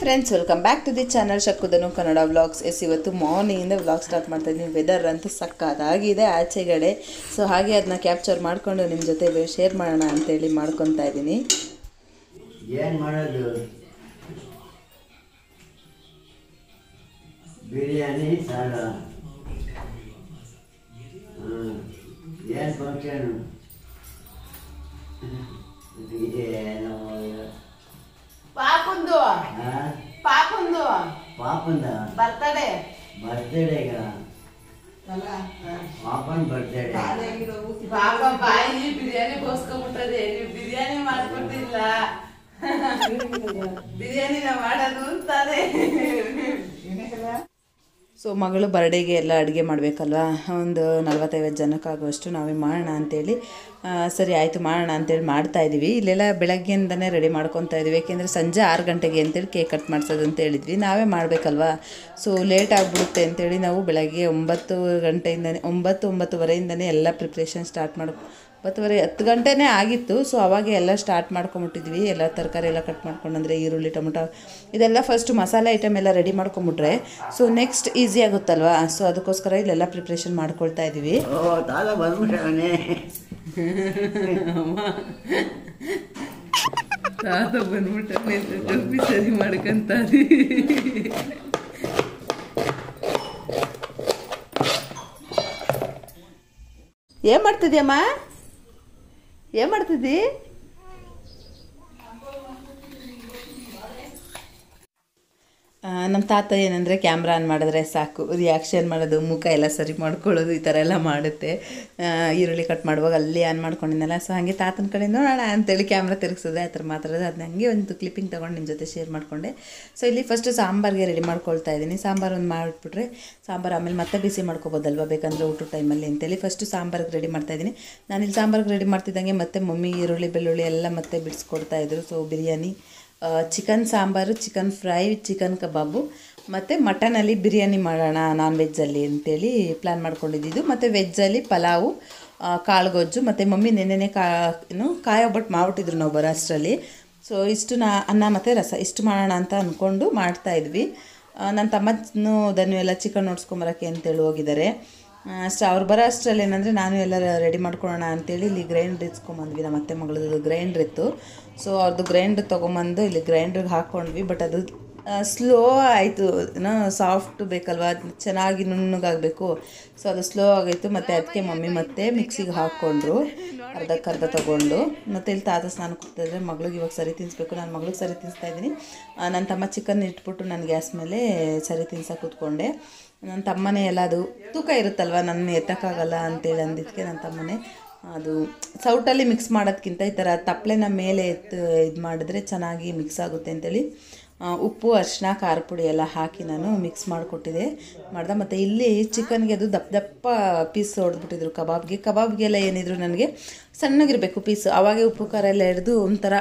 Friends welcome back to the channel ಶಕ್ಕುದನು Kannada vlogs ಎಸ್ ಇವತ್ತು ಮಾರ್ನಿಂಗಿಂದ ವ್ಲಾಗ್ ಸ್ಟಾರ್ಟ್ ಮಾಡ್ತಾ ಇದ್ದೀನಿ ವೆದರ್ ಅಂತೂ ಸಕ್ಕತ್ತಾಗಿದೆ ಆಚೆಗಡೆ ಸೊ ಹಾಗೆ ಅದನ್ನ ಕ್ಯಾಪ್ಚರ್ ಮಾಡಿಕೊಂಡು ನಿಮ್ಮ ಜೊತೆ ಶೇರ್ ಮಾಡೋಣ ಅಂತೇಳಿ ಮಾಡ್ಕೊತಾ ಇದ್ದೀನಿ ಏನು ಮಾಡೋದು ಬಿರಿಯಾನಿ ಸಾಲ ಏನು ಫಂಕ್ಷನು ಏನೋ ಪಾಪಂದು ಹಾಂ ಪಾಪಂದು ಪಾಪಂದ ಬರ್ತಡೆ ಬರ್ತ್ಡೇಗ ಪಾಪನ್ ಬರ್ತ್ಡೇ ಪಾಪ ಬಾಯಿ ಬಿರಿಯಾನಿ ಬೋಸ್ಕೊಂಡ್ಬಿಟ್ಟದೆ ನೀವು ಬಿರಿಯಾನಿ ಮಾಡ್ಕೊಟ್ಟಿಲ್ಲ ಬಿರಿಯಾನಿನ ಮಾಡೋದು ಅಂತಾರೆ ಸೊ ಮಗಳು ಬರ್ಡೇಗೆ ಎಲ್ಲ ಅಡುಗೆ ಮಾಡಬೇಕಲ್ವ ಒಂದು ನಲ್ವತ್ತೈವತ್ತು ಜನಕ್ಕಾಗುವಷ್ಟು ನಾವೇ ಮಾಡೋಣ ಅಂತೇಳಿ ಆ, ಸರಿ ಆಯಿತು ಮಾಡೋಣ ಅಂತೇಳಿ ಮಾಡ್ತಾ ಇದ್ದೀವಿ ಇಲ್ಲೆಲ್ಲ ಬೆಳಗ್ಗೆಯಿಂದನೇ ರೆಡಿ ಮಾಡ್ಕೊತಾ ಇದ್ದೀವಿ ಯಾಕೆಂದರೆ ಸಂಜೆ ಆರು ಗಂಟೆಗೆ ಅಂತೇಳಿ ಕೇಕ್ ಕಟ್ ಮಾಡಿಸೋದು ಅಂತ ಹೇಳಿದ್ವಿ ನಾವೇ ಮಾಡಬೇಕಲ್ವಾ ಸೊ ಲೇಟ್ ಆಗಿಬಿಡುತ್ತೆ ಅಂತೇಳಿ ನಾವು ಬೆಳಗ್ಗೆ ಒಂಬತ್ತು ಗಂಟೆಯಿಂದನೇ ಒಂಬತ್ತು ಒಂಬತ್ತುವರೆಯಿಂದನೇ ಎಲ್ಲ ಪ್ರಿಪ್ರೇಷನ್ ಸ್ಟಾರ್ಟ್ ಮಾಡಿ ಒಂಬತ್ತುವರೆ ಹತ್ತು ಗಂಟೆನೇ ಆಗಿತ್ತು ಸೊ ಅವಾಗ ಎಲ್ಲ ಸ್ಟಾರ್ಟ್ ಮಾಡ್ಕೊಂಬಿಟ್ಟಿದ್ವಿ ಎಲ್ಲ ತರಕಾರಿ ಎಲ್ಲ ಕಟ್ ಮಾಡ್ಕೊಂಡು ಅಂದರೆ ಈರುಳ್ಳಿ ಟೊಮೊಟೊ ಇದೆಲ್ಲ ಫಸ್ಟ್ ಮಸಾಲೆ ಐಟಮ್ ಎಲ್ಲ ರೆಡಿ ಮಾಡ್ಕೊಂಬಿಟ್ರೆ ಸೊ ನೆಕ್ಸ್ಟ್ ಈಸಿ ಆಗುತ್ತಲ್ವಾ ಸೊ ಅದಕ್ಕೋಸ್ಕರ ಇಲ್ಲೆಲ್ಲ ಪ್ರಿಪ್ರೇಷನ್ ಮಾಡ್ಕೊಳ್ತಾ ಇದ್ದೀವಿ ಓ ತಾತ ಬಂದ್ಬಿಟ್ಟವನೇ ತಾತ ಬಂದ್ಬಿಟ್ಟೆ ಟೊಪ್ಪಿ ಸರಿ ಮಾಡ್ಕೊಂತ ಏನ್ ಮಾಡ್ತಿದ್ಯಮ್ಮ ಏನ್ ಮಾಡ್ತಿದ್ದಿ ನಮ್ಮ ತಾತ ಏನಂದರೆ ಕ್ಯಾಮ್ರಾ ಆನ್ ಮಾಡಿದ್ರೆ ಸಾಕು ರಿಯಾಕ್ಷನ್ ಮಾಡೋದು ಮುಖ ಎಲ್ಲ ಸರಿ ಮಾಡ್ಕೊಳ್ಳೋದು ಈ ಥರ ಎಲ್ಲ ಮಾಡುತ್ತೆ ಆ, ಈರುಳ್ಳಿ ಕಟ್ ಮಾಡುವಾಗ ಅಲ್ಲಿ ಆನ್ ಮಾಡ್ಕೊಂಡಿದ್ದೆನಲ್ಲ ಸೊ ಹಾಗೆ ತಾತನ ಕಡೆ ನೋಡೋಣ ಅಂತೇಳಿ ಕ್ಯಾಮ್ರಾ ತಿರುಗಿಸಿದೆ ಆ ಥರ ಮಾತಾಡೋದು ಅದನ್ನ ಹಂಗೆ ಒಂದು ಕ್ಲಿಪ್ಪಿಂಗ್ ತೊಗೊಂಡು ನಿಮ್ಮ ಜೊತೆ ಶೇರ್ ಮಾಡಿಕೊಂಡೆ ಸೊ ಇಲ್ಲಿ ಫಸ್ಟು ಸಾಂಬಾರಿಗೆ ರೆಡಿ ಮಾಡ್ಕೊಳ್ತಾ ಇದ್ದೀನಿ ಸಾಂಬಾರು ಒಂದು ಮಾಡಿಬಿಟ್ರೆ ಸಾಂಬಾರು ಆಮೇಲೆ ಮತ್ತೆ ಬಿಸಿ ಮಾಡ್ಕೋಬೋದಲ್ವ ಬೇಕಂದರೆ ಊಟದ ಟೈಮಲ್ಲಿ ಅಂತೇಳಿ ಫಸ್ಟು ಸಾಂಬಾರಿಗೆ ರೆಡಿ ಮಾಡ್ತಾ ಇದ್ದೀನಿ ನಾನಿಲ್ಲಿ ಸಾಂಬಾರಿಗೆ ರೆಡಿ ಮಾಡ್ತಿದ್ದಂಗೆ ಮತ್ತೆ ಮಮ್ಮಿ ಈರುಳ್ಳಿ ಬೆಳ್ಳುಳ್ಳಿ ಎಲ್ಲ ಮತ್ತೆ ಬಿಡಿಸ್ಕೊಡ್ತಾ ಇದ್ರು ಸೊ ಬಿರಿಯಾನಿ ಚಿಕನ್ ಸಾಂಬಾರು ಚಿಕನ್ ಫ್ರೈ ಚಿಕನ್ ಕಬಾಬು ಮತ್ತು ಮಟನಲ್ಲಿ ಬಿರಿಯಾನಿ ಮಾಡೋಣ ನಾನ್ ವೆಜ್ಜಲ್ಲಿ ಅಂತೇಳಿ ಪ್ಲ್ಯಾನ್ ಮಾಡ್ಕೊಂಡಿದ್ದು ಮತ್ತು ವೆಜ್ಜಲ್ಲಿ ಪಲಾವು ಆ, ಕಾಳುಗೊಜ್ಜು ಮತ್ತು ಮಮ್ಮಿ ನೆನ್ನೆನೆ ಕಾ ಏನು ಕಾಯಿ ಒಬ್ಬಟ್ಟು ಮಾಡ್ಬಿಟ್ಟಿದ್ರು ನಾವು ಬರೋ ಅಷ್ಟರಲ್ಲಿ ಸೊ ಇಷ್ಟು ನಾ ಅನ್ನ ಮತ್ತು ರಸ ಇಷ್ಟು ಮಾಡೋಣ ಅಂತ ಅಂದ್ಕೊಂಡು ಮಾಡ್ತಾಯಿದ್ವಿ ನನ್ನ ತಮ್ಮನೂ ಧನು ಎಲ್ಲ ಚಿಕನ್ ನೋಡ್ಸ್ಕೊಂಬರೋಕ್ಕೆ ಅಂತೇಳಿ ಹೋಗಿದ್ದಾರೆ ಅಷ್ಟು ಅವ್ರು ಬರೋ ಅಷ್ಟರಲ್ಲಿ ಏನಂದರೆ ನಾನು ಎಲ್ಲ ರೆಡಿ ಮಾಡ್ಕೊಳ್ಳೋಣ ಅಂತೇಳಿ ಇಲ್ಲಿ ಗ್ರೈಂಡ್ರ್ ಇಸ್ಕೊಂಬಂದ್ವಿ ನಮ್ಮ ಅತ್ತೆ ಮಗಳದ್ದು ಗ್ರೈಂಡ್ರ್ ಇತ್ತು ಸೊ ಅವ್ರದ್ದು ಗ್ರೈಂಡ್ರ್ ತೊಗೊಂಬಂದು ಇಲ್ಲಿ ಗ್ರೈಂಡ್ರಿಗೆ ಹಾಕ್ಕೊಂಡ್ವಿ ಬಟ್ ಅದು ಸ್ಲೋ ಆಯಿತು ಏನೋ ಸಾಫ್ಟ್ ಬೇಕಲ್ವಾ ಅದ್ ಚೆನ್ನಾಗಿ ನುಣ್ಣಗಾಗಬೇಕು ಸೊ ಅದು ಸ್ಲೋ ಆಗಾಯಿತು ಮತ್ತು ಅದಕ್ಕೆ ಮಮ್ಮಿ ಮತ್ತೆ ಮಿಕ್ಸಿಗೆ ಹಾಕ್ಕೊಂಡ್ರು ಅರ್ಧಕ್ಕೆ ಅರ್ಧ ತೊಗೊಂಡು ಮತ್ತು ಇಲ್ಲಿ ತಾತ ಸ್ನಾನ ಕೂತಿದ್ರೆ ಮಗಳಿಗೆ ಇವಾಗ ಸರಿ ತಿನ್ನಿಸ್ಬೇಕು ನಾನು ಮಗಳಿಗೆ ಸರಿ ತಿನ್ನಿಸ್ತಾ ಇದ್ದೀನಿ ನನ್ನ ತಮ್ಮ ಚಿಕನ್ ಇಟ್ಬಿಟ್ಟು ನಾನು ಗ್ಯಾಸ್ ಮೇಲೆ ಸರಿ ತಿನ್ಸಕ್ಕೆ ಕೂತ್ಕೊಂಡೆ ನನ್ನ ತಮ್ಮನೇ ಎಲ್ಲ ಅದು ತೂಕ ಇರುತ್ತಲ್ವ ನನ್ನ ಎತ್ತಕ್ಕಾಗಲ್ಲ ಅಂತೇಳಿ ಅಂದಿದ್ದಕ್ಕೆ ನನ್ನ ತಮ್ಮನೇ ಅದು ಸೌಟಲ್ಲಿ ಮಿಕ್ಸ್ ಮಾಡೋದ್ಕಿಂತ ಈ ಥರ ತಪ್ಪಲೆನ ಮೇಲೆ ಎತ್ತು ಇದು ಮಾಡಿದ್ರೆ ಚೆನ್ನಾಗಿ ಮಿಕ್ಸ್ ಆಗುತ್ತೆ ಅಂತೇಳಿ ಆ, ಉಪ್ಪು ಅರಿಶಿನ ಖಾರ ಪುಡಿ ಎಲ್ಲ ಹಾಕಿ ನಾನು ಮಿಕ್ಸ್ ಮಾಡಿಕೊಟ್ಟಿದ್ದೆ ಮಾಡ್ದೆ ಮತ್ತು ಇಲ್ಲಿ ಚಿಕನ್ಗೆ ಅದು ದಪ್ಪ ದಪ್ಪ ಪೀಸ್ ಹೊಡೆದ್ಬಿಟ್ಟಿದ್ರು ಕಬಾಬ್ಗೆ ಕಬಾಬ್ಗೆಲ್ಲ ಏನಿದ್ರು ನನಗೆ ಸಣ್ಣಗಿರಬೇಕು ಪೀಸ್ ಅವಾಗೆ ಉಪ್ಪು ಖಾರ ಎಲ್ಲ ಹಿಡಿದು ಒಂಥರ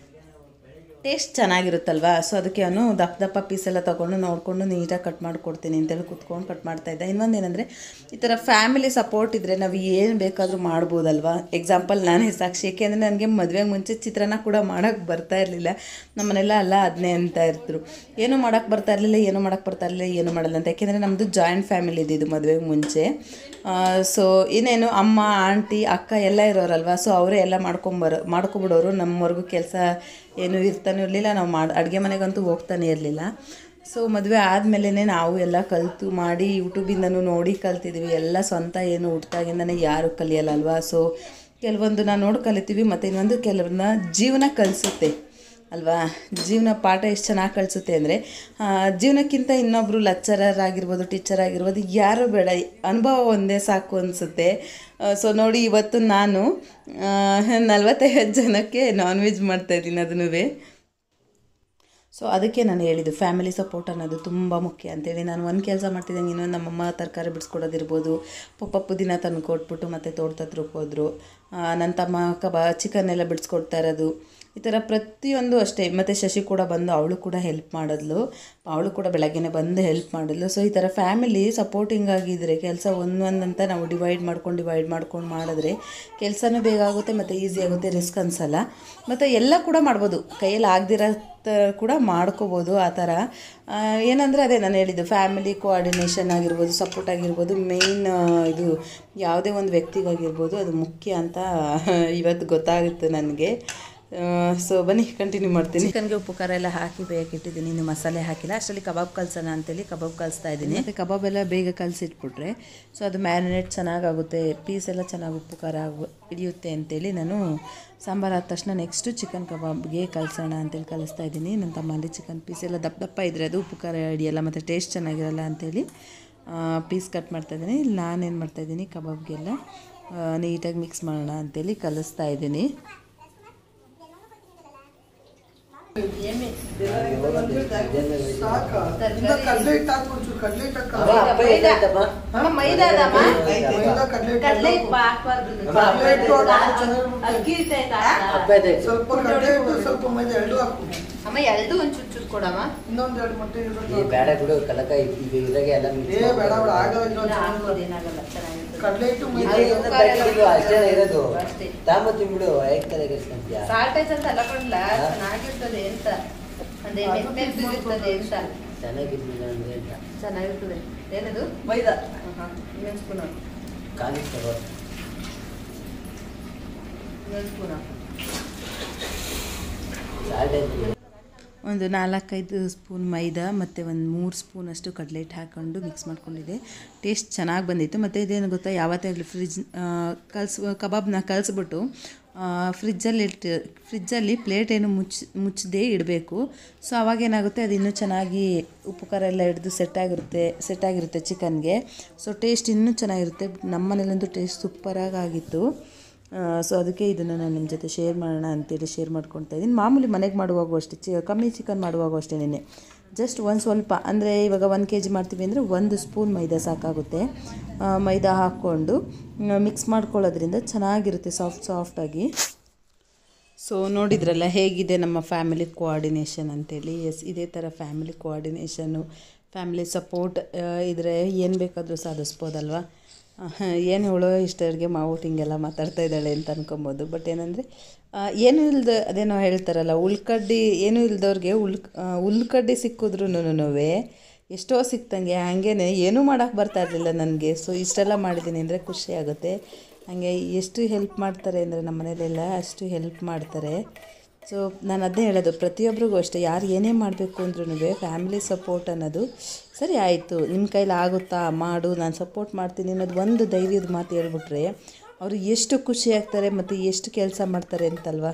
ಟೇಸ್ಟ್ ಚೆನ್ನಾಗಿರುತ್ತಲ್ವಾ ಸೊ ಅದಕ್ಕೆ ಅವನು ದಪ್ಪ ದಪ್ಪ ಪೀಸ್ ಎಲ್ಲ ತೊಗೊಂಡು ನೋಡಿಕೊಂಡು ನೀಟಾಗಿ ಕಟ್ ಮಾಡಿಕೊಡ್ತೀನಿ ಅಂತೇಳಿ ಕುತ್ಕೊಂಡು ಕಟ್ ಮಾಡ್ತಾ ಇದ್ದೆ ಇನ್ನೊಂದು ಏನಂದರೆ ಈ ಥರ ಫ್ಯಾಮಿಲಿ ಸಪೋರ್ಟ್ ಇದ್ದರೆ ನಾವು ಏನು ಬೇಕಾದರೂ ಮಾಡ್ಬೋದಲ್ವಾ ಎಕ್ಸಾಂಪಲ್ ನಾನೇ ಸಾಕ್ಷಿ ಏಕೆಂದರೆ ನನಗೆ ಮದುವೆಗೆ ಮುಂಚೆ ಚಿತ್ರಾನ್ನ ಕೂಡ ಮಾಡೋಕ್ಕೆ ಬರ್ತಾ ಇರಲಿಲ್ಲ ನಮ್ಮನೆಲ್ಲ ಅಲ್ಲ ಅದನ್ನೇ ಅಂತ ಇರ್ತಿದ್ರು ಏನೂ ಮಾಡೋಕ್ಕೆ ಬರ್ತಾ ಇರಲಿಲ್ಲ ಏನೂ ಮಾಡೋಕ್ಕೆ ಬರ್ತಾ ಇರಲಿಲ್ಲ ಏನೂ ಮಾಡಲ್ಲ ಅಂತ ಯಾಕೆಂದರೆ ನಮ್ಮದು ಜಾಯಿಂಟ್ ಫ್ಯಾಮಿಲಿ ಇದ್ದಿದ್ದು ಮದುವೆಗೆ ಮುಂಚೆ ಸೊ ಇನ್ನೇನು ಅಮ್ಮ ಆಂಟಿ ಅಕ್ಕ ಎಲ್ಲ ಇರೋರಲ್ವ ಸೊ ಅವರೇ ಎಲ್ಲ ಮಾಡ್ಕೊಂಬರೋ ಮಾಡ್ಕೊಬಿಡೋರು ನಮ್ಮವರೆಗೂ ಕೆಲಸ ಏನೂ ಇರ್ತಾನೆ ಇರಲಿಲ್ಲ ನಾವು ಮಾಡಿ ಅಡುಗೆ ಮನೆಗಂತೂ ಹೋಗ್ತಾನೆ ಇರಲಿಲ್ಲ ಸೊ ಮದುವೆ ಆದಮೇಲೆ ನಾವು ಎಲ್ಲ ಕಲಿತು ಮಾಡಿ ಯೂಟ್ಯೂಬಿಂದನೂ ನೋಡಿ ಕಲ್ತಿದ್ವಿ ಎಲ್ಲ ಸ್ವಂತ ಏನು ಹುಟ್ಟಾಗಿಂದನೇ ಯಾರು ಕಲಿಯಲ್ಲ ಅಲ್ವಾ ಸೊ ಕೆಲವೊಂದು ನಾವು ನೋಡಿ ಕಲಿತೀವಿ ಮತ್ತು ಇನ್ನೊಂದು ಕೆಲವ್ರನ್ನ ಜೀವನ ಕಲಿಸುತ್ತೆ ಅಲ್ವಾ ಜೀವನ ಪಾಠ ಎಷ್ಟು ಚೆನ್ನಾಗಿ ಕಳಿಸುತ್ತೆ ಅಂದರೆ ಜೀವನಕ್ಕಿಂತ ಇನ್ನೊಬ್ಬರು ಲೆಕ್ಚರರ್ ಆಗಿರ್ಬೋದು ಟೀಚರ್ ಆಗಿರ್ಬೋದು ಯಾರು ಬೇಡ ಅನುಭವ ಒಂದೇ ಸಾಕು ಅನಿಸುತ್ತೆ ಸೊ ನೋಡಿ ಇವತ್ತು ನಾನು ನಲ್ವತ್ತೈದು ಜನಕ್ಕೆ ನಾನ್ ವೆಜ್ ಮಾಡ್ತಾಯಿದ್ದೀನಿ ಅದನ್ನೂ ಸೊ ಅದಕ್ಕೆ ನಾನು ಹೇಳಿದ್ದು ಫ್ಯಾಮಿಲಿ ಸಪೋರ್ಟ್ ಅನ್ನೋದು ತುಂಬ ಮುಖ್ಯ ಅಂತೇಳಿ ನಾನು ಒಂದು ಕೆಲಸ ಮಾಡ್ತಿದ್ದಂಗೆ ಇನ್ನೊಂದು ನಮ್ಮಮ್ಮ ತರಕಾರಿ ಬಿಡಿಸ್ಕೊಡೋದಿರ್ಬೋದು ಪಪ್ಪ ಪುದೀನ ತಂದು ಕೊಟ್ಬಿಟ್ಟು ಮತ್ತೆ ತೋಟದ ಹತ್ರಕ್ಕೆ ಹೋದರು ನನ್ನ ತಮ್ಮ ಕಬಾ ಚಿಕನ್ ಎಲ್ಲ ಬಿಡಿಸ್ಕೊಡ್ತಾ ಇರೋದು ಈ ಥರ ಪ್ರತಿಯೊಂದು ಅಷ್ಟೇ ಮತ್ತು ಶಶಿ ಕೂಡ ಬಂದು ಅವಳು ಕೂಡ ಹೆಲ್ಪ್ ಮಾಡಿದ್ಲು ಅವಳು ಕೂಡ ಬೆಳಗ್ಗೆನೇ ಬಂದು ಹೆಲ್ಪ್ ಮಾಡಿದ್ಲು ಸೊ ಈ ಥರ ಫ್ಯಾಮಿಲಿ ಸಪೋರ್ಟಿಂಗ್ ಆಗಿದ್ದರೆ ಕೆಲಸ ಒಂದೊಂದಂತ ನಾವು ಡಿವೈಡ್ ಮಾಡ್ಕೊಂಡು ಡಿವೈಡ್ ಮಾಡ್ಕೊಂಡು ಮಾಡಿದ್ರೆ ಕೆಲಸನೂ ಬೇಗ ಆಗುತ್ತೆ ಮತ್ತು ಈಸಿ ಆಗುತ್ತೆ ರಿಸ್ಕ್ ಅನಿಸಲ್ಲ ಮತ್ತು ಎಲ್ಲ ಕೂಡ ಮಾಡ್ಬೋದು ಕೈಯಲ್ಲಿ ಆಗದಿರೋ ಕೂಡ ಮಾಡ್ಕೋಬೋದು ಆ ಥರ ಏನಂದರೆ ಅದೇ ನಾನು ಹೇಳಿದ್ದು ಫ್ಯಾಮಿಲಿ ಕೋಆರ್ಡಿನೇಷನ್ ಆಗಿರ್ಬೋದು ಸಪೋರ್ಟ್ ಆಗಿರ್ಬೋದು ಮೇಯ್ನ್ ಇದು ಯಾವುದೇ ಒಂದು ವ್ಯಕ್ತಿಗಾಗಿರ್ಬೋದು ಅದು ಮುಖ್ಯ ಅಂತ ಇವತ್ತು ಗೊತ್ತಾಗುತ್ತೆ ನನಗೆ ಸೊ ಬನ್ನಿ ಕಂಟಿನ್ಯೂ ಮಾಡ್ತೀನಿ ಚಿಕನ್ಗೆ ಉಪ್ಪು ಖಾರ ಎಲ್ಲ ಹಾಕಿ ಬೇಯಕ್ಕೆ ಇಟ್ಟಿದ್ದೀನಿ ಇನ್ನು ಮಸಾಲೆ ಹಾಕಿಲ್ಲ ಅಷ್ಟರಲ್ಲಿ ಕಬಾಬ್ ಕಲ್ಸೋಣ ಅಂತೇಳಿ ಕಬಾಬ್ ಕಲಿಸ್ತಾ ಇದ್ದೀನಿ ಮತ್ತು ಕಬಾಬ್ ಎಲ್ಲ ಬೇಗ ಕಲಸಿಟ್ಬಿಟ್ರೆ ಸೊ ಅದು ಮ್ಯಾರಿನೇಟ್ ಚೆನ್ನಾಗಾಗುತ್ತೆ ಪೀಸ್ ಎಲ್ಲ ಚೆನ್ನಾಗಿ ಉಪ್ಪು ಖಾರ ಆಗು ಹಿಡಿಯುತ್ತೆ ಅಂತೇಳಿ ನಾನು ಸಾಂಬಾರು ಆದ ತಕ್ಷಣ ನೆಕ್ಸ್ಟು ಚಿಕನ್ ಕಬಾಬ್ಗೆ ಕಲಿಸೋಣ ಅಂತೇಳಿ ಕಲಿಸ್ತಾ ಇದ್ದೀನಿ ನನ್ನ ತಮ್ಮಲ್ಲಿ ಚಿಕನ್ ಪೀಸ್ ಎಲ್ಲ ದಪ್ಪ ದಪ್ಪ ಇದ್ದರೆ ಅದು ಉಪ್ಪು ಖಾರ ಹಿಡಿಯಲ್ಲ ಮತ್ತು ಟೇಸ್ಟ್ ಚೆನ್ನಾಗಿರಲ್ಲ ಅಂತೇಳಿ ಪೀಸ್ ಕಟ್ ಮಾಡ್ತಾಯಿದ್ದೀನಿ ಇಲ್ಲಿ ನಾನೇನು ಮಾಡ್ತಾಯಿದ್ದೀನಿ ಕಬಾಬ್ಗೆಲ್ಲ ನೀಟಾಗಿ ಮಿಕ್ಸ್ ಮಾಡೋಣ ಅಂತೇಳಿ ಕಲಿಸ್ತಾ ಇದ್ದೀನಿ ಕಡ್ಲೆ ಹಿಟ್ಟು ಹಾಕು ಒಂಚೂರು ಕಡ್ಲೆ ಹಿಟ್ಟು ಹಾಕು. ಅವ ಅಪ್ಪ ಎದ್ದಾಯ್ತಪ್ಪ? ಅಮ್ಮ ಮೈದಾ ಅದಮ್ಮ ಮೈದಾ ಕಡ್ಲೆ ಹಿಟ್ಟು ಕಡಲೆ ಹಾಕು. ಹಿಟ್ಟು ಹಾಕ್ಬಾರ್ದು ನೀವು. ಕಡ್ಲೆ ಹಿಟ್ಟು ಹಾಕು, ಚೆನ್ನಾಗಿ ಅಕ್ಕಿ ಹಿಟ್ಟು ಆಯ್ತಾ? ಅಪ್ಪ ಎದ್ದಾಯ್ತು. ಸ್ವಲ್ಪ ಕಡ್ಲೆ ಹಿಟ್ಟು ಸ್ವಲ್ಪ ಮೈದಾ ಎರಡು ಹಾಕು ಅಮ್ಮ ಎರಡು ಒಂದ್ ಚೂರ್ ಚೂರ್ ಕೊಡಮ್ಮ ಇನ್ನೊಂದ್ ಎರಡು ಮೊಟ್ಟೆ ಏ ಇರೋದು ಬೇಡ ಬಿಡು ಕಲಕ ಈಗ ಇದಾಗೆ ಎಲ್ಲ mix ಏ ಬೇಡ ಬೇಡ ಮಾಡ್ಕೊಂಡು. ಆಗಲ್ಲ ಇಲ್ಲ, ಇನ್ನೊಂದ್ ಹಾಕ್ಬೋದು, ಚೆನ್ನಾಗಿ ಏನಾಗಲ್ಲ ಚೆನ್ನಾಗಿರ್ತದೆ. ಕಡ್ಲೆ ಹಿಟ್ಟು ಇದು ಮೈದಾ ಏನು packet ಇದು ಅಷ್ಟೇ ಇರೋದು ಅಷ್ಟೇ. ತಾಂಬ ತಿನ್ಬಿಡು ಹೇಗ್ ತಲೆ ಕೆಡ್ಸ್ಕೊಂತೀಯ? ಸಾಲ್ಟೇಜ್ ಅಂತ ಅಲ್ಲ ಕೊಡ್ಲ ಹಾ? ಚೆನ್ನಾಗಿರ್ತದೆ ಅಂತ ಅದೇ ಅದು ಮೆತ್ತೆ ಮೆತ್ತಗಿರ್ತದೆ ಅಂತ ಚೆನ್ನಾಗಿರ್ಲಿಲ್ಲ ಅಂದ್ರೆ ಅಂತ. ಚೆನ್ನಾಗಿರ್ತದೆ ಏನದು ಮೈದಾ ಇನ್ನೊಂದು ಸ್ಪೂನ್ ಹಾಕು ಕಾಲಿಗೆ ತಗೋ. ಇನ್ನೊಂದು ಸ್ಪೂನ್ ಹಾಕು Salt ಹಾಕ್ಬಿಡು. ಒಂದು ನಾಲ್ಕೈದು ಸ್ಪೂನ್ ಮೈದಾ ಮತ್ತು ಒಂದು ಮೂರು ಸ್ಪೂನಷ್ಟು ಕಡಲೆ ಹಿಟ್ಟು ಹಾಕ್ಕೊಂಡು ಮಿಕ್ಸ್ ಮಾಡ್ಕೊಂಡಿದ್ದೆ ಟೇಸ್ಟ್ ಚೆನ್ನಾಗಿ ಬಂದಿತ್ತು ಮತ್ತು ಇದೇನು ಗೊತ್ತಾ ಯಾವತ್ತೇ ಆಗಲಿ ಫ್ರಿಜ್ ಕಲ್ಸ್ ಕಬಾಬ್ನ ಕಲಿಸ್ಬಿಟ್ಟು ಫ್ರಿಜ್ಜಲ್ಲಿ ಇಟ್ಟು ಫ್ರಿಜ್ಜಲ್ಲಿ ಪ್ಲೇಟ್ ಏನು ಮುಚ್ಚ ಮುಚ್ಚದೇ ಇಡಬೇಕು ಸೊ ಅವಾಗ ಏನಾಗುತ್ತೆ ಅದು ಇನ್ನೂ ಚೆನ್ನಾಗಿ ಉಪ್ಪು ಖಾರ ಎಲ್ಲ ಹಿಡಿದು ಸೆಟ್ಟಾಗಿರುತ್ತೆ ಸೆಟ್ಟಾಗಿರುತ್ತೆ ಚಿಕನ್ಗೆ ಸೊ ಟೇಸ್ಟ್ ಇನ್ನೂ ಚೆನ್ನಾಗಿರುತ್ತೆ ನಮ್ಮ ಮನೇಲಂತೂ ಟೇಸ್ಟ್ ಸೂಪರಾಗಿ ಆಗಿತ್ತು ಸೊ ಅದಕ್ಕೆ ಇದನ್ನು ನಾನು ನಿಮ್ಮ ಜೊತೆ ಶೇರ್ ಮಾಡೋಣ ಅಂತೇಳಿ ಶೇರ್ ಮಾಡ್ಕೊಳ್ತಾ ಇದ್ದೀನಿ ಮಾಮೂಲಿ ಮನೆಗೆ ಮಾಡುವಾಗೂ ಅಷ್ಟೇ ಚಿ ಕಮ್ಮಿ ಚಿಕನ್ ಮಾಡುವಾಗೂ ಅಷ್ಟೇ ನೆನೆ ಜಸ್ಟ್ ಒಂದು ಸ್ವಲ್ಪ ಅಂದರೆ ಇವಾಗ ಒಂದು ಕೆ ಜಿ ಮಾಡ್ತೀವಿ ಅಂದರೆ ಒಂದು ಸ್ಪೂನ್ ಮೈದಾ ಸಾಕಾಗುತ್ತೆ ಆ, ಮೈದಾ ಹಾಕ್ಕೊಂಡು ಮಿಕ್ಸ್ ಮಾಡ್ಕೊಳ್ಳೋದ್ರಿಂದ ಚೆನ್ನಾಗಿರುತ್ತೆ ಸಾಫ್ಟ್ ಸಾಫ್ಟಾಗಿ ಸೊ ನೋಡಿದ್ರಲ್ಲ ಹೇಗಿದೆ ನಮ್ಮ ಫ್ಯಾಮಿಲಿ ಕೋಆರ್ಡಿನೇಷನ್ ಅಂತೇಳಿ ಎಸ್ ಇದೇ ಥರ ಫ್ಯಾಮಿಲಿ ಕೋಆರ್ಡಿನೇಷನ್ನು ಫ್ಯಾಮಿಲಿ ಸಪೋರ್ಟ್ ಇದ್ದರೆ ಏನು ಬೇಕಾದರೂ ಸಾಧಿಸ್ಬೋದಲ್ವಾ ಏನು ಹೇಳೋ ಇಷ್ಟರಿಗೆ ಮಾವುಟ್ ಹಿಂಗೆಲ್ಲ ಮಾತಾಡ್ತಾ ಇದ್ದಾಳೆ ಅಂತ ಅನ್ಕೊಬೋದು ಬಟ್ ಏನಂದರೆ ಏನೂ ಇಲ್ದ ಅದೇನೋ ಹೇಳ್ತಾರಲ್ಲ ಉಳ್ಕಡ್ಡಿ ಏನೂ ಇಲ್ದವ್ರಿಗೆ ಉಲ್ ಉಳ್ಕಡ್ಡಿ ಸಿಕ್ಕಿದ್ರೂ ಎಷ್ಟೋ ಸಿಕ್ತಂಗೆ ಹಾಗೇನೆ ಏನೂ ಮಾಡೋಕ್ಕೆ ಬರ್ತಾ ಇರಲಿಲ್ಲ ನನಗೆ ಸೊ ಇಷ್ಟೆಲ್ಲ ಮಾಡಿದ್ದೀನಿ ಅಂದರೆ ಖುಷಿ ಆಗುತ್ತೆ ಹಾಗೆ ಎಷ್ಟು ಹೆಲ್ಪ್ ಮಾಡ್ತಾರೆ ಅಂದರೆ ನಮ್ಮ ಮನೇಲೆಲ್ಲ ಅಷ್ಟು ಹೆಲ್ಪ್ ಮಾಡ್ತಾರೆ ಸೊ ನಾನು ಅದೇ ಹೇಳೋದು ಪ್ರತಿಯೊಬ್ಬರಿಗೂ ಅಷ್ಟೇ ಯಾರು ಏನೇ ಮಾಡಬೇಕು ಅಂದ್ರೂ ಫ್ಯಾಮಿಲಿ ಸಪೋರ್ಟ್ ಅನ್ನೋದು ಸರಿ ಆಯಿತು ನಿಮ್ಮ ಕೈಲಿ ಆಗುತ್ತಾ ಮಾಡು ನಾನು ಸಪೋರ್ಟ್ ಮಾಡ್ತೀನಿ ಅನ್ನೋದು ಒಂದು ಧೈರ್ಯದ ಮಾತು ಹೇಳ್ಬಿಟ್ರೆ ಅವರು ಎಷ್ಟು ಖುಷಿ ಆಗ್ತಾರೆ ಮತ್ತು ಎಷ್ಟು ಕೆಲಸ ಮಾಡ್ತಾರೆ ಅಂತಲ್ವಾ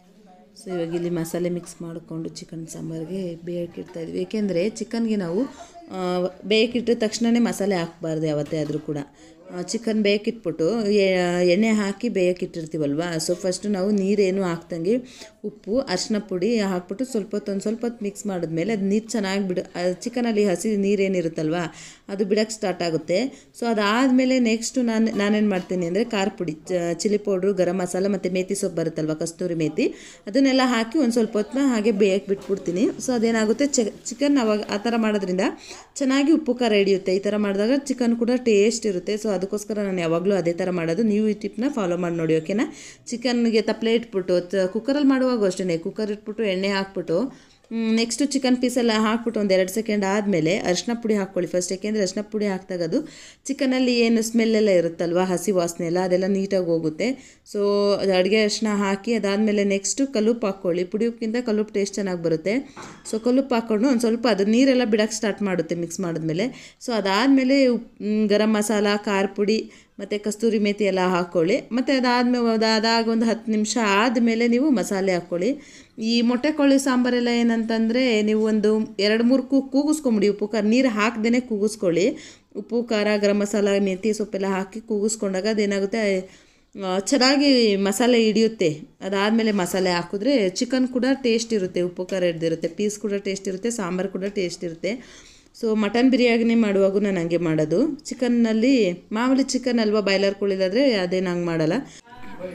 ಸೊ ಇವಾಗ ಇಲ್ಲಿ ಮಸಾಲೆ ಮಿಕ್ಸ್ ಮಾಡಿಕೊಂಡು ಚಿಕನ್ ಸಾಂಬಾರಿಗೆ ಬೇಯಕ್ಕಿಡ್ತಾ ಇದ್ವಿ ಏಕೆಂದರೆ ಚಿಕನ್ಗೆ ನಾವು ಆ, ಬೇಯಕ್ಕಿಟ್ಟ ತಕ್ಷಣವೇ ಮಸಾಲೆ ಹಾಕಬಾರ್ದು ಯಾವತ್ತೇ ಆದರೂ ಕೂಡ ಚಿಕನ್ ಬೇಯಕ್ಕಿಟ್ಬಿಟ್ಟು ಎ- ಎಣ್ಣೆ ಹಾಕಿ ಬೇಯಕ್ಕಿಟ್ಟಿರ್ತೀವಲ್ವ ಸೊ ಫಸ್ಟು ನಾವು ನೀರೇನು ಹಾಕ್ದಂಗೆ ಉಪ್ಪು ಅರಿಶಿನ ಪುಡಿ ಹಾಕ್ಬಿಟ್ಟು ಸ್ವಲ್ಪ ಹೊತ್ತು ಒಂದು ಸ್ವಲ್ಪ ಹೊತ್ತು ಮಿಕ್ಸ್ ಮಾಡಿದ್ಮೇಲೆ ಅದು ನೀರು ಚೆನ್ನಾಗಿ ಬಿಡು ಚಿಕನಲ್ಲಿ ಹಸಿ ನೀರೇನಿರುತ್ತಲ್ವ ಅದು ಬಿಡೋಕ್ಕೆ ಸ್ಟಾರ್ಟ್ ಆಗುತ್ತೆ ಸೊ ಅದಾದಮೇಲೆ ನೆಕ್ಸ್ಟು ನಾನು ನಾನೇನು ಮಾಡ್ತೀನಿ ಅಂದರೆ ಖಾರ ಪುಡಿ ಚಿಲ್ಲಿ ಪೌಡ್ರು ಗರಂ ಮಸಾಲ ಮತ್ತು ಮೇಥಿ ಸೊಪ್ಪು ಬರುತ್ತಲ್ವ ಕಸ್ತೂರಿ ಮೇಥಿ ಅದನ್ನೆಲ್ಲ ಹಾಕಿ ಒಂದು ಸ್ವಲ್ಪ ಹೊತ್ತನ್ನ ಹಾಗೆ ಬೇಯಕ್ಕೆ ಬಿಟ್ಬಿಡ್ತೀನಿ ಸೊ ಅದೇನಾಗುತ್ತೆ ಚಿಕನ್ ಅವಾಗ ಆ ಥರ ಮಾಡೋದ್ರಿಂದ ಚೆನ್ನಾಗಿ ಉಪ್ಪು ಖಾರ ಹಿಡಿಯುತ್ತೆ ಈ ಥರ ಮಾಡಿದಾಗ ಚಿಕನ್ ಕೂಡ ಟೇಸ್ಟ್ ಇರುತ್ತೆ ಸೊ ಅದಕ್ಕೋಸ್ಕರ ನಾನು ಯಾವಾಗಲೂ ಅದೇ ಥರ ಮಾಡೋದು ನೀವು ಈ ಟಿಪ್ನ ಫಾಲೋ ಮಾಡಿ ನೋಡಿ ಓಕೆನಾ ಚಿಕನ್ಗೆ ತಪ್ಪಲೆ ಇಟ್ಬಿಟ್ಟು ಕುಕ್ಕರಲ್ಲಿ ಮಾಡುವಾಗ ಅಷ್ಟೇ ಕುಕ್ಕರ್ ಇಟ್ಬಿಟ್ಟು ಎಣ್ಣೆ ಹಾಕ್ಬಿಟ್ಟು ನೆಕ್ಸ್ಟು ಚಿಕನ್ ಪೀಸೆಲ್ಲ ಹಾಕ್ಬಿಟ್ಟು ಒಂದು ಎರಡು ಸೆಕೆಂಡ್ ಆದಮೇಲೆ ಅರಿಶಿನ ಪುಡಿ ಹಾಕ್ಕೊಳ್ಳಿ ಫಸ್ಟ್ ಯಾಕೆಂದರೆ ಅರಿಶಿನ ಪುಡಿ ಹಾಕಿದಾಗ ಅದು ಚಿಕನಲ್ಲಿ ಏನು ಸ್ಮೆಲ್ಲೆಲ್ಲ ಇರುತ್ತಲ್ವ ಹಸಿ ವಾಸನೆ ಎಲ್ಲ ಅದೆಲ್ಲ ನೀಟಾಗಿ ಹೋಗುತ್ತೆ ಸೊ ಅದು ಅಡುಗೆ ಅರಿಶಿನ ಹಾಕಿ ಅದಾದಮೇಲೆ ನೆಕ್ಸ್ಟು ಕಲ್ಲುಪ್ಪು ಹಾಕ್ಕೊಳ್ಳಿ ಪುಡಿ ಉಪ್ಪಿಂದ ಕಲ್ಲುಪ್ಪು ಟೇಸ್ಟ್ ಚೆನ್ನಾಗಿ ಬರುತ್ತೆ ಸೊ ಕಲ್ಲುಪ್ಪು ಹಾಕ್ಕೊಂಡು ಒಂದು ಸ್ವಲ್ಪ ಅದು ನೀರೆಲ್ಲ ಬಿಡೋಕ್ಕೆ ಸ್ಟಾರ್ಟ್ ಮಾಡುತ್ತೆ ಮಿಕ್ಸ್ ಮಾಡಿದ್ಮೇಲೆ ಸೊ ಅದಾದಮೇಲೆ ಗರಂ ಮಸಾಲ ಖಾರ ಪುಡಿ ಮತ್ತು ಕಸ್ತೂರಿ ಮೇಥಿ ಎಲ್ಲ ಹಾಕ್ಕೊಳ್ಳಿ ಮತ್ತು ಅದಾದಮೇಲೆ ಅದಾದಾಗ ಒಂದು ಹತ್ತು ನಿಮಿಷ ಆದಮೇಲೆ ನೀವು ಮಸಾಲೆ ಹಾಕ್ಕೊಳ್ಳಿ ಈ ಮೊಟ್ಟೆ ಕೋಳಿ ಸಾಂಬಾರೆಲ್ಲ ಏನಂತಂದರೆ ನೀವು ಒಂದು ಎರಡು ಮೂರು ಕೂ ಕೂಗಿಸ್ಕೊಂಬಿಡಿ ಉಪ್ಪು ಖಾರ ನೀರು ಹಾಕ್ದೇ ಕೂಗಿಸ್ಕೊಳ್ಳಿ ಉಪ್ಪು ಖಾರ ಗರಂ ಮಸಾಲ ಮೆಂತ್ಯ ಸೊಪ್ಪೆಲ್ಲ ಹಾಕಿ ಕೂಗಿಸ್ಕೊಂಡಾಗ ಅದೇನಾಗುತ್ತೆ ಆ, ಚೆನ್ನಾಗಿ ಮಸಾಲೆ ಹಿಡಿಯುತ್ತೆ ಅದಾದಮೇಲೆ ಮಸಾಲೆ ಹಾಕಿದ್ರೆ ಚಿಕನ್ ಕೂಡ ಟೇಸ್ಟ್ ಇರುತ್ತೆ ಉಪ್ಪು ಖಾರ ಹಿಡ್ದಿರುತ್ತೆ ಪೀಸ್ ಕೂಡ ಟೇಸ್ಟ್ ಇರುತ್ತೆ ಸಾಂಬಾರು ಕೂಡ ಟೇಸ್ಟ್ ಇರುತ್ತೆ ಸೊ ಮಟನ್ ಬಿರಿಯಾನಿ ಮಾಡುವಾಗೂ ನಾನು ಹಂಗೆ ಮಾಡೋದು ಚಿಕನ್ನಲ್ಲಿ ಮಾಮೂಲಿ ಚಿಕನ್ ಅಲ್ವಾ ಬಾಯ್ಲರ್ ಕೋಳಿದಾದರೆ ಅದೇನು ಹಂಗೆ ಮಾಡಲ್ಲ ಸೊ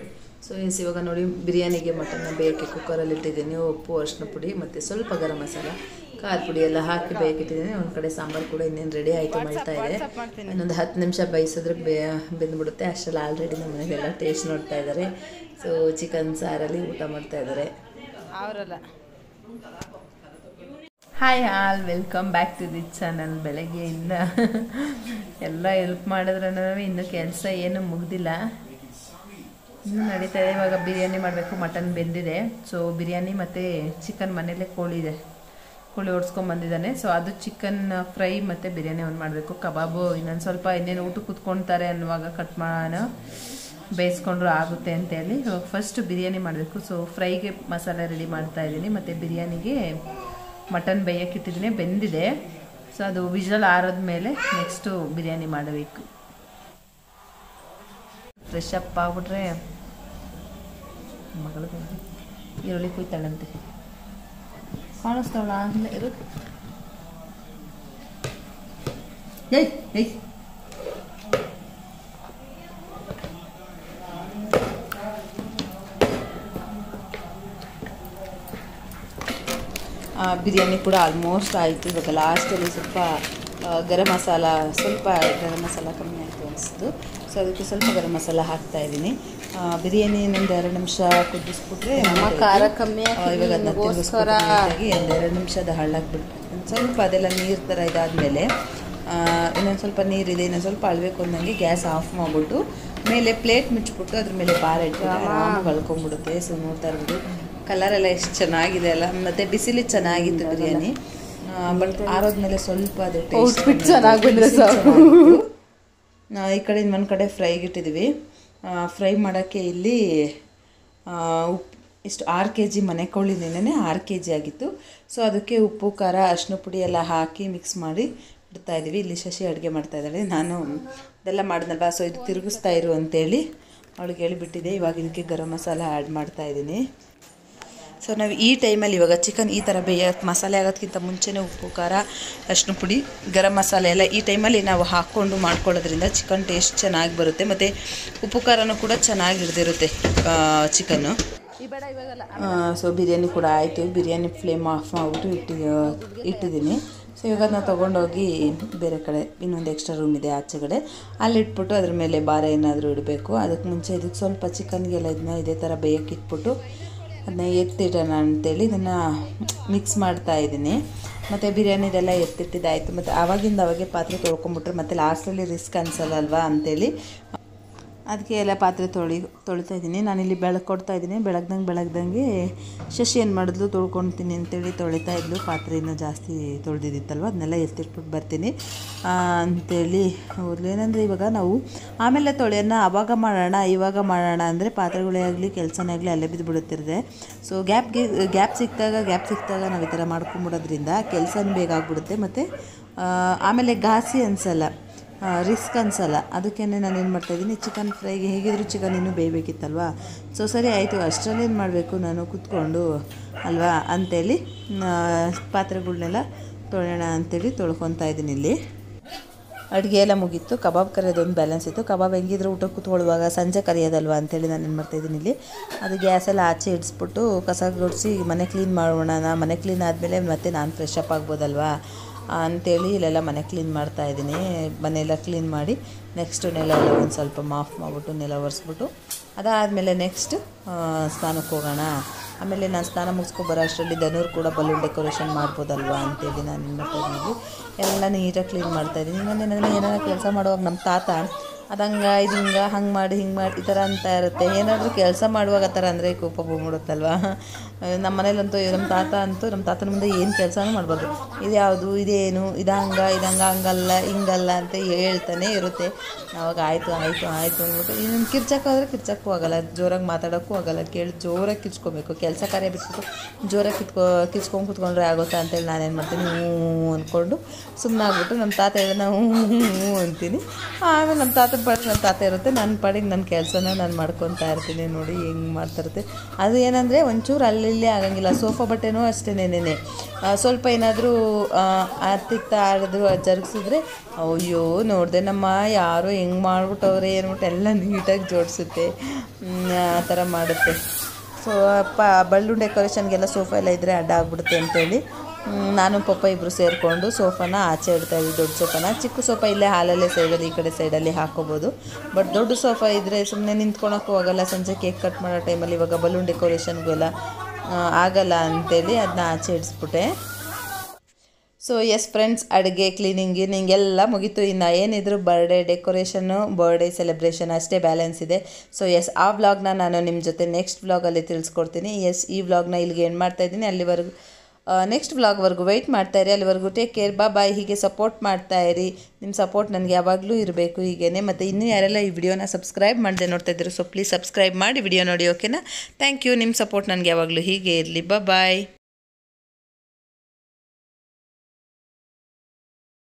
ಸೊ ಎಸ್ ಇವಾಗ ನೋಡಿ ಬಿರಿಯಾನಿಗೆ ಮಟನ್ನ ಬೇಯಕ್ಕೆ ಕುಕ್ಕರಲ್ಲಿ ಇಟ್ಟಿದ್ದೀನಿ ಉಪ್ಪು ಅರಿಶಿನ ಪುಡಿ ಮತ್ತು ಸ್ವಲ್ಪ ಗರಂ ಮಸಾಲ ಖಾರ ಪುಡಿ ಎಲ್ಲ ಹಾಕಿ ಬೇಯಕ್ಕಿಟ್ಟಿದ್ದೀನಿ ಒಂದು ಕಡೆ ಸಾಂಬಾರು ಕೂಡ ಇನ್ನೇನು ರೆಡಿ ಆಯಿತು ಮಾಡ್ತಾ ಇದೆ ಇನ್ನೊಂದು ಹತ್ತು ನಿಮಿಷ ಬೇಯಿಸಿದ್ರೆ ಬೇ ಬೆಂದ್ಬಿಡುತ್ತೆ ಅಷ್ಟರಲ್ಲಿ ಆಲ್ರೆಡಿ ನಮ್ಮ ಮನೆಗೆಲ್ಲ ಟೇಸ್ಟ್ ನೋಡ್ತಾ ಇದ್ದಾರೆ ಸೊ ಚಿಕನ್ ಸಾರಲ್ಲಿ ಊಟ ಮಾಡ್ತಾ ಇದ್ದಾರೆ ಅವರಲ್ಲ hi all welcome back to the channel ಬೆಳಗ್ಗೆಯಿಂದ ಎಲ್ಲ ಹೆಲ್ಪ್ ಮಾಡಿದ್ರೆ ಇನ್ನೂ ಕೆಲಸ ಏನು ಮುಗ್ದಿಲ್ಲ ಇನ್ನೂ ನಡೀತಾ ಇದೆ ಇವಾಗ ಬಿರಿಯಾನಿ ಮಾಡಬೇಕು ಮಟನ್ ಬೆಂದಿದೆ ಸೊ ಬಿರಿಯಾನಿ ಮತ್ತು ಚಿಕನ್ ಮನೇಲೆ ಕೋಳಿ ಇದೆ ಕೋಳಿ ಓಡಿಸ್ಕೊಂಬಂದಿದ್ದಾನೆ ಸೊ ಅದು ಚಿಕನ್ ಫ್ರೈ ಮತ್ತು ಬಿರಿಯಾನಿ ಒಂದು ಮಾಡಬೇಕು ಕಬಾಬು ಇನ್ನೊಂದು ಸ್ವಲ್ಪ ಇನ್ನೇನು ಊಟ ಕೂತ್ಕೊಳ್ತಾರೆ ಅನ್ನುವಾಗ ಕಟ್ ಮಾಡೋಣ ಬೇಯಿಸ್ಕೊಂಡ್ರು ಆಗುತ್ತೆ ಅಂತೇಳಿ ಇವಾಗ ಫಸ್ಟ್ ಬಿರಿಯಾನಿ ಮಾಡಬೇಕು ಸೊ ಫ್ರೈಗೆ ಮಸಾಲೆ ರೆಡಿ ಮಾಡ್ತಾ ಇದ್ದೀನಿ ಮತ್ತು ಬಿರಿಯಾನಿಗೆ ಮಟನ್ ಬೇಯಕ್ಕಿಟ್ಟಿದ್ದೀನಿ ಬೆಂದಿದೆ ಸೊ ಅದು ವಿಜಲ್ ಆರೋದ್ಮೇಲೆ ನೆಕ್ಸ್ಟು ಬಿರಿಯಾನಿ ಮಾಡಬೇಕು ಫ್ರೆಶ್ ಅಪ್ ಆಗ್ಬಿಟ್ರೆ ಮಗಳು ಈರುಳ್ಳಿ ಕುಯ್ತಾಳಂತೆ ಕಾಣಿಸ್ತಾವಳ ಆಗಲೇ ಇರು ಏಯ್ ಏಯ್ ಆ, ಬಿರಿಯಾನಿ ಕೂಡ ಆಲ್ಮೋಸ್ಟ್ ಆಯಿತು ಇವಾಗ ಲಾಸ್ಟಲ್ಲಿ ಸ್ವಲ್ಪ ಆ, ಗರಂ ಮಸಾಲ ಸ್ವಲ್ಪ ಗರಂ ಮಸಾಲ ಕಮ್ಮಿ ಆಯಿತು ಅನಿಸ್ತು ಸೊ ಅದಕ್ಕೆ ಸ್ವಲ್ಪ ಗರಂ ಮಸಾಲ ಹಾಕ್ತಾ ಇದ್ದೀನಿ ಆ, ಬಿರಿಯಾನಿ ಇನ್ನೊಂದು ಎರಡು ನಿಮಿಷ ಕುದಿಸ್ಬಿಟ್ರೆ ನಮ್ಮ ಮುಗ್ದೋಯ್ತು. ಖಾರ ಕಮ್ಮಿ ಆ, ಇವಾಗ ಅದನ್ನ ನಿಮ್ಗೋಸ್ಕರ ಒಂದು ಎರಡು ನಿಮಿಷದ ಹಳ್ಳಾಕ್ಬಿಟ್ಟು ಒಂದು ಸ್ವಲ್ಪ ಅದೆಲ್ಲ ನೀರು ಥರ ಇದಾದಮೇಲೆ ಇನ್ನೊಂದು ಸ್ವಲ್ಪ ನೀರಿದೆ ಇನ್ನೊಂದು ಸ್ವಲ್ಪ ಅಳ್ಬೇಕು ಅಂದಂಗೆ ಗ್ಯಾಸ್ ಆಫ್ ಮಾಡಿಬಿಟ್ಟು ಮೇಲೆ ಪ್ಲೇಟ್ ಮುಚ್ಚಿಬಿಟ್ಟು ಅದ್ರ ಮೇಲೆ ಬಾರ ಇಟ್ಬಿಟ್ಟು ಆರಾಮಾಗಿ ಕಳ್ಕೊಂಡ್ಬಿಡುತ್ತೆ ಸೊ ನೋಡ್ತಾ ಇರ್ಬೋದು ಕಲರ್ ಎಲ್ಲ ಎಷ್ಟು ಚೆನ್ನಾಗಿದೆ ಅಲ್ಲ ಮತ್ತು ಬಿಸಿಲಿ ಚೆನ್ನಾಗಿತ್ತು ಬಿರಿಯಾನಿ ಬಟ್ ಆರೋದ್ಮೇಲೆ ಸ್ವಲ್ಪ ಅದು Outfit ಚೆನ್ನಾಗ್ ಬಂದ್ರೆ ಸಾಕು. ಈ ಕಡೆಯಿಂದ ಒಂದು ಕಡೆ ಫ್ರೈಗೆ ಇಟ್ಟಿದ್ವಿ ಫ್ರೈ ಮಾಡೋಕ್ಕೆ ಇಲ್ಲಿ ಆ, ಉಪ್ಪು ಇಷ್ಟು ಆರು ಕೆ ಜಿ ಮನೆ ಕೋಳಿ ನೆನೆ ಆರು ಕೆ ಜಿ ಆಗಿತ್ತು ಸೊ ಅದಕ್ಕೆ ಉಪ್ಪು ಖಾರ ಅರಿಶಿನ ಪುಡಿ ಎಲ್ಲ ಹಾಕಿ ಮಿಕ್ಸ್ ಮಾಡಿ ಇಡ್ತಾ ಇದ್ದೀವಿ ಇಲ್ಲಿ ಶಶಿ ಅಡುಗೆ ಮಾಡ್ತಾ ಇದ್ದಾಳೆ ನಾನು ಇದೆಲ್ಲ ಮಾಡಿದ್ನಲ್ವ ಸೊ ಇದು ತಿರುಗಿಸ್ತಾ ಇರು ಅಂತೇಳಿ ಅವಳಿಗೆ ಹೇಳಿಬಿಟ್ಟಿದೆ ಇವಾಗ ಇದಕ್ಕೆ ಗರಂ ಮಸಾಲ ಆ್ಯಡ್ ಮಾಡ್ತಾ ಇದ್ದೀನಿ ಸೊ ನಾವು ಈ ಟೈಮಲ್ಲಿ ಇವಾಗ ಚಿಕನ್ ಈ ಥರ ಬೇಯ ಮಸಾಲೆ ಆಗೋದಕ್ಕಿಂತ ಮುಂಚೆನೇ ಉಪ್ಪು ಖಾರ ಅರಿಶಿನ ಪುಡಿ ಗರಂ ಮಸಾಲೆ ಎಲ್ಲ ಈ ಟೈಮಲ್ಲಿ ನಾವು ಹಾಕ್ಕೊಂಡು ಮಾಡ್ಕೊಳ್ಳೋದ್ರಿಂದ ಚಿಕನ್ ಟೇಸ್ಟ್ ಚೆನ್ನಾಗಿ ಬರುತ್ತೆ ಮತ್ತು ಉಪ್ಪು ಖಾರನೂ ಕೂಡ ಚೆನ್ನಾಗಿ ಹಿಡ್ದಿರುತ್ತೆ ಚಿಕನ್ನು ಸೊ ಬಿರಿಯಾನಿ ಕೂಡ ಆಯಿತು ಬಿರಿಯಾನಿ ಫ್ಲೇಮ್ ಆಫ್ ಮಾಡಿಬಿಟ್ಟು ಇಟ್ಟು ಇಟ್ಟಿದ್ದೀನಿ ಸೊ ಇವಾಗ ನಾವು ತೊಗೊಂಡೋಗಿ ಬೇರೆ ಕಡೆ ಇನ್ನೊಂದು ಎಕ್ಸ್ಟ್ರಾ ರೂಮ್ ಇದೆ ಆಚೆ ಕಡೆ ಅಲ್ಲಿ ಇಟ್ಬಿಟ್ಟು ಅದ್ರ ಮೇಲೆ ಬಾರ ಏನಾದರೂ ಇಡಬೇಕು ಅದಕ್ಕೆ ಮುಂಚೆ ಇದಕ್ಕೆ ಸ್ವಲ್ಪ ಚಿಕನ್ಗೆಲ್ಲ ಇದನ್ನ ಇದೇ ಥರ ಬೇಯಕ್ಕೆ ಇಟ್ಬಿಟ್ಟು ಅದನ್ನ ಎತ್ತಿಡೋಣ ಅಂತೇಳಿ ಇದನ್ನು ಮಿಕ್ಸ್ ಮಾಡ್ತಾ ಇದ್ದೀನಿ ಮತ್ತು ಬಿರಿಯಾನಿದೆಲ್ಲ ಎತ್ತಿಟ್ಟಿದ್ದಾಯಿತು ಮತ್ತು ಆವಾಗಿಂದ ಅವಾಗೆ ಪಾತ್ರೆ ತೊಳ್ಕೊಂಬಿಟ್ರೆ ಮತ್ತು ಲಾಸ್ಟಲ್ಲಿ ರಿಸ್ಕ್ ಅನ್ಸಲ್ಲ ಅಲ್ವಾ ಅಂತೇಳಿ ಅದಕ್ಕೆ ಎಲ್ಲ ಪಾತ್ರೆ ತೊಳಿ ತೊಳಿತಾ ಇದ್ದೀನಿ ನಾನಿಲ್ಲಿ ಬೆಳಕು ಕೊಡ್ತಾ ಇದ್ದೀನಿ ಬೆಳಗ್ದಂಗೆ ಬೆಳಗ್ದಂಗೆ ಶಶಿ ಏನು ಮಾಡಿದ್ಲು ತೊಳ್ಕೊಳ್ತೀನಿ ಅಂತೇಳಿ ತೊಳಿತಾ ಇದ್ಲು ಪಾತ್ರೆ ಇನ್ನೂ ಜಾಸ್ತಿ ತೊಳೆದಿದ್ದಿತ್ತಲ್ವ ಅದನ್ನೆಲ್ಲ ಎತ್ತಿಟ್ಬಿಟ್ಟು ಬರ್ತೀನಿ ಆ, ಅಂತೇಳಿ ಹೋದ್ಲು ಏನಂದರೆ ಇವಾಗ ನಾವು ಆಮೇಲೆ ತೊಳೆಯೋಣ ಆವಾಗ ಮಾಡೋಣ ಇವಾಗ ಮಾಡೋಣ ಅಂದರೆ ಪಾತ್ರೆಗಳೇ ಆಗಲಿ ಕೆಲಸನೇ ಆಗಲಿ ಅಲ್ಲೇ ಬಿದ್ದು ಬಿಡುತ್ತಿರುತ್ತೆ ಸೊ ಗ್ಯಾಪ್ಗೆ ಗ್ಯಾಪ್ ಸಿಕ್ಕಿದಾಗ ಗ್ಯಾಪ್ ಸಿಕ್ಕಿದಾಗ ನಾವು ಈ ಥರ ಮಾಡ್ಕೊಂಬಿಡೋದ್ರಿಂದ ಕೆಲಸನೂ ಬೇಗ ಆಗ್ಬಿಡುತ್ತೆ ಮತ್ತು ಆಮೇಲೆ ಘಾಸಿ ಅನಿಸಲ್ಲ ರಿಸ್ಕ್ ಅನ್ಸಲ್ಲ ಅದಕ್ಕೆ ನಾನು ಏನು ಮಾಡ್ತಾಯಿದ್ದೀನಿ ಚಿಕನ್ ಫ್ರೈಗೆ ಹೇಗಿದ್ರು ಚಿಕನ್ ಇನ್ನೂ ಬೇಯಬೇಕಿತ್ತಲ್ವಾ ಸೊ ಸರಿ ಆಯಿತು ಅಷ್ಟರಲ್ಲಿ ಏನು ಮಾಡಬೇಕು ನಾನು ಕೂತ್ಕೊಂಡು ಅಲ್ವಾ ಅಂತೇಳಿ ಆ, ಪಾತ್ರೆಗಳ್ನೆಲ್ಲ ತೊಳೆಯೋಣ ಅಂತೇಳಿ ತೊಳ್ಕೊತಾ ಇದ್ದೀನಿ ಇಲ್ಲಿ ಅಡುಗೆ ಎಲ್ಲ ಮುಗೀತು ಕಬಾಬ್ ಕರಿಯೋದೊಂದು ಬ್ಯಾಲೆನ್ಸ್ ಇತ್ತು ಕಬಾಬ್ ಹೆಂಗಿದ್ರು ಊಟ ಕೂತ್ಕೊಳ್ಳುವಾಗ ಸಂಜೆ ಕರಿಯೋದಲ್ವಾ ಅಂತೇಳಿ ನಾನು ಏನು ಮಾಡ್ತಾಯಿದ್ದೀನಿ ಇಲ್ಲಿ ಅದು ಗ್ಯಾಸೆಲ್ಲ ಆಚೆ ಇಡಿಸ್ಬಿಟ್ಟು ಕಸ ಗುಡಿಸಿ ಮನೆ ಕ್ಲೀನ್ ಮಾಡೋಣ ಮನೆ ಕ್ಲೀನ್ ಆದಮೇಲೆ ಮತ್ತೆ ನಾನು ಫ್ರೆಶ್ ಅಪ್ ಆಗ್ಬೋದಲ್ವಾ ಅಂತೇಳಿ ಇಲ್ಲೆಲ್ಲ ಮನೆ ಕ್ಲೀನ್ ಮಾಡ್ತಾ ಇದ್ದೀನಿ ಮನೆಯೆಲ್ಲ ಕ್ಲೀನ್ ಮಾಡಿ ನೆಕ್ಸ್ಟು ನೆಲ ಎಲ್ಲ ಒಂದು ಸ್ವಲ್ಪ ಮಾಫ್ ಮಾಡಿಬಿಟ್ಟು ನೆಲ ಒರೆಸ್ಬಿಟ್ಟು ಅದಾದಮೇಲೆ ನೆಕ್ಸ್ಟ್ ಸ್ನಾನಕ್ಕೆ ಹೋಗೋಣ ಆಮೇಲೆ ನಾನು ಸ್ನಾನ ಮುಗಿಸ್ಕೊ ಬರೋ ಅಷ್ಟರಲ್ಲಿ ದನೂರು ಕೂಡ ಬಲೂನ್ ಡೆಕೋರೇಷನ್ ಮಾಡ್ಬೋದಲ್ವಾ ಅಂತೇಳಿ ನಾನು ಏನು ಮಾಡ್ತಾ ಇದ್ದೀನಿ ಎಲ್ಲ ನೀಟಾಗಿ ಕ್ಲೀನ್ ಮಾಡ್ತಾಯಿದ್ದೀನಿ ಇನ್ನೊಂದೇನಂದರೆ ಏನಾರ ಕೆಲಸ ಮಾಡುವಾಗ ನಮ್ಮ ತಾತ ಅದು ಹಂಗೆ ಇದು ಹಿಂಗೆ ಹಂಗೆ ಮಾಡಿ ಹಿಂಗೆ ಮಾಡಿ ಈ ಥರ ಅಂತ ಇರುತ್ತೆ ಏನಾದರೂ ಕೆಲಸ ಮಾಡುವಾಗ ಆ ಥರ ಅಂದರೆ ಕೋಪ ಬಂದ್ಬಿಡುತ್ತಲ್ವ ನಮ್ಮ ಮನೇಲಂತೂ ನಮ್ಮ ತಾತ ಅಂತೂ ನಮ್ಮ ತಾತನ ಮುಂದೆ ಏನು ಕೆಲಸನೂ ಮಾಡ್ಬಾರ್ದು ಇದು ಯಾವುದು ಇದೇನು ಇದು ಹಂಗೆ ಇದು ಹಂಗೆ ಹಂಗಲ್ಲ ಹಿಂಗಲ್ಲ ಅಂತ ಹೇಳ್ತಾನೆ ಇರುತ್ತೆ ಅವಾಗ ಆಯಿತು ಆಯಿತು ಆಯಿತು ಅಂದ್ಬಿಟ್ಟು ಇನ್ನು ಕಿರ್ಚಕ್ಕೆ ಹೋದ್ರೆ ಕಿರ್ಚಕ್ಕೂ ಆಗಲ್ಲ ಜೋರಾಗಿ ಮಾತಾಡೋಕ್ಕೂ ಆಗಲ್ಲ ಕೇಳಿ ಜೋರಾಗಿ ಕಿರ್ಚ್ಕೊಬೇಕು ಕೆಲಸ ಕಾರ್ಯ ಬಿಟ್ಬಿಟ್ಟು ಜೋರಾಗಿ ಕಿತ್ಕೊ ಕಿರ್ಚ್ಕೊಂಡು ಕೂತ್ಕೊಂಡ್ರೆ ಆಗುತ್ತಾ ಅಂತೇಳಿ ನಾನೇನು ಮಾಡ್ತೀನಿ ಹ್ಞೂ ಅಂದ್ಕೊಂಡು ಸುಮ್ಮನೆ ಆಗ್ಬಿಟ್ಟು ನಮ್ಮ ತಾತ ಹೇಳಿದ ಹ್ಞೂ ಹ್ಞೂ ಹ್ಞೂ ಅಂತೀನಿ ಆಮೇಲೆ ನಮ್ಮ ತಾತ ಪಾಡಿಗೆ ನನ್ನ ತಾತ ಇರುತ್ತೆ ನನ್ನ ಪಾಡಿಗೆ ನನ್ನ ಕೆಲಸನ ನಾನು ಮಾಡ್ಕೊತಾ ಇರ್ತೀನಿ ನೋಡಿ ಹೆಂಗೆ ಮಾಡ್ತಾ ಇರುತ್ತೆ ಅದು ಏನಂದರೆ ಒಂಚೂರು ಅಲ್ಲಿ ಆಗಂಗಿಲ್ಲ ಸೋಫಾ ಬಟ್ಟೆನೂ ಅಷ್ಟೇ ನೆನೆ ಸ್ವಲ್ಪ ಏನಾದರೂ ಅತ್ತಿತ್ತ ಆಡಿದ್ರು ಜರುಗಿಸಿದ್ರೆ ಅಯ್ಯೋ ನೋಡಿದೆ ನಮ್ಮ ಯಾರೋ ಹೆಂಗೆ ಮಾಡ್ಬಿಟ್ಟವ್ರೆ ಏನ್ಬಿಟ್ಟು ಎಲ್ಲ ನೀಟಾಗಿ ಜೋಡಿಸುತ್ತೆ ಆ ಥರ ಮಾಡುತ್ತೆ ಸೊ ಪ ಬಲ್ಲೂನ್ ಡೆಕೋರೇಷನ್ಗೆಲ್ಲ ಸೋಫಾ ಎಲ್ಲ ಇದ್ದರೆ ಅಡ್ಡ ಆಗ್ಬಿಡುತ್ತೆ ಅಂತೇಳಿ ಮ್, ನಾನು ಪಪ್ಪ ಇಬ್ಬರು ಸೇರಿಕೊಂಡು ಸೋಫಾನ ಆಚೆ ಇಡ್ತಾ ಇದ್ವಿ ದೊಡ್ಡ ಸೋಫಾನ ಚಿಕ್ಕ ಸೋಫಾ ಇಲ್ಲೇ ಹಾಲಲ್ಲೇ ಸೈಡಲ್ಲಿ ಈ ಕಡೆ ಸೈಡಲ್ಲಿ ಹಾಕೋಬೋದು ಬಟ್ ದೊಡ್ಡ ಸೋಫಾ ಇದ್ದರೆ ಸುಮ್ಮನೆ ನಿಂತ್ಕೊಳಕ್ಕೂ ಹೋಗಲ್ಲ ಸಂಜೆ ಕೇಕ್ ಕಟ್ ಮಾಡೋ ಟೈಮಲ್ಲಿ ಇವಾಗ ಬಲೂನ್ ಡೆಕೋರೇಷನ್ಗೂ ಎಲ್ಲ ಆ, ಆಗಲ್ಲ ಅಂತೇಳಿ ಅದನ್ನ ಆಚೆ ಇಡಿಸ್ಬಿಟ್ಟೆ ಸೊ ಎಸ್ ಫ್ರೆಂಡ್ಸ್ ಅಡುಗೆ ಕ್ಲೀನಿಂಗ್ ಗಿನಿಂಗ್ ಎಲ್ಲ ಮುಗೀತು ಇನ್ನು ಏನಿದ್ರು ಬರ್ಡೇ ಡೆಕೋರೇಷನ್ನು ಬರ್ಡೇ ಸೆಲೆಬ್ರೇಷನ್ ಅಷ್ಟೇ ಬ್ಯಾಲೆನ್ಸ್ ಇದೆ ಸೊ ಎಸ್ ಆ ವ್ಲಾಗ್ನ ನಾನು ನಿಮ್ಮ ಜೊತೆ ನೆಕ್ಸ್ಟ್ ವ್ಲಾಗಲ್ಲಿ ತಿಳಿಸ್ಕೊಡ್ತೀನಿ ಎಸ್ ಈ ವ್ಲಾಗ್ನ ಇಲ್ಲಿಗೆ ಏನು ಮಾಡ್ತಾ ಇದ್ದೀನಿ ಅಲ್ಲಿವರೆಗೂ ನೆಕ್ಸ್ಟ್ ವ್ಲಾಗ್ವರೆಗೂ ವೆಯ್ಟ್ ಮಾಡ್ತಾ ಇರಿ ಅಲ್ಲಿವರೆಗೂ ಟೇಕ್ ಕೇರ್ ಬಾ ಬಾಯ್ ಹೀಗೆ ಸಪೋರ್ಟ್ ಮಾಡ್ತಾ ಇರಿ ನಿಮ್ಮ ಸಪೋರ್ಟ್ ನನಗೆ ಯಾವಾಗಲೂ ಇರಬೇಕು ಹೀಗೇನೆ ಮತ್ತು ಇನ್ನೂ ಯಾರೆಲ್ಲ ಈ ವಿಡಿಯೋನ ಸಬ್ಸ್ಕ್ರೈಬ್ ಮಾಡದೆ ನೋಡ್ತಾ ಇದ್ದೀರೋ ಸೊ ಪ್ಲೀಸ್ ಸಬ್ಸ್ಕ್ರೈಬ್ ಮಾಡಿ ವಿಡಿಯೋ ನೋಡಿ ಓಕೆನಾ ಥ್ಯಾಂಕ್ ಯು ನಿಮ್ಮ ಸಪೋರ್ಟ್ ನನಗೆ ಯಾವಾಗಲೂ ಹೀಗೆ ಇರಲಿ ಬಾ ಬಾಯ್